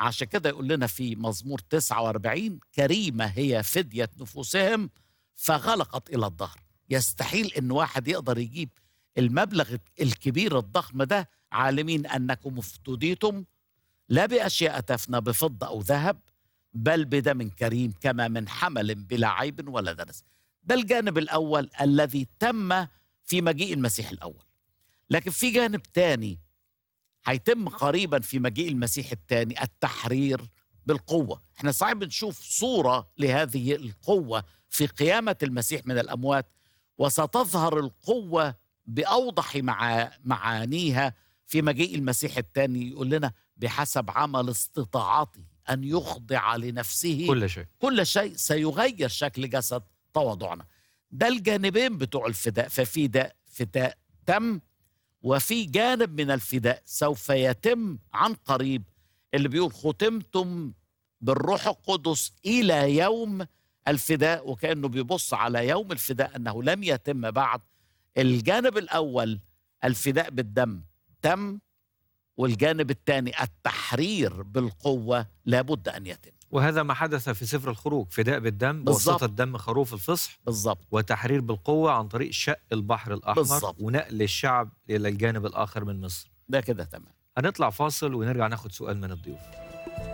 عشان كده يقول لنا في مزمور 49 كريمة هي فدية نفوسهم فغلقت إلى الظهر يستحيل إن واحد يقدر يجيب المبلغ الكبير الضخم ده عالمين أنكم افتديتم لا بأشياء تفنى بفضة أو ذهب بل بدم كريم كما من حمل بلا عيب ولا دنس ده الجانب الأول الذي تم في مجيء المسيح الأول لكن في جانب تاني هيتم قريبا في مجيء المسيح الثاني التحرير بالقوة احنا صعب بنشوف صورة لهذه القوة في قيامة المسيح من الأموات وستظهر القوة بأوضح مع معانيها في مجيء المسيح الثاني يقول لنا بحسب عمل استطاعته أن يخضع لنفسه كل شيء كل شيء سيغير شكل جسد تواضعنا ده الجانبين بتوع الفداء ففي ده فداء تم وفي جانب من الفداء سوف يتم عن قريب اللي بيقول ختمتم بالروح القدس إلى يوم الفداء وكأنه بيبص على يوم الفداء أنه لم يتم بعد الجانب الأول الفداء بالدم تم والجانب الثاني التحرير بالقوة لابد أن يتم وهذا ما حدث في سفر الخروج فداء بالدم بالظبط. بواسطة دم خروف الفصح بالظبط وتحرير بالقوة عن طريق شق البحر الأحمر بالظبط. ونقل الشعب إلى الجانب الآخر من مصر ده كده تمام هنطلع فاصل ونرجع ناخد سؤال من الضيوف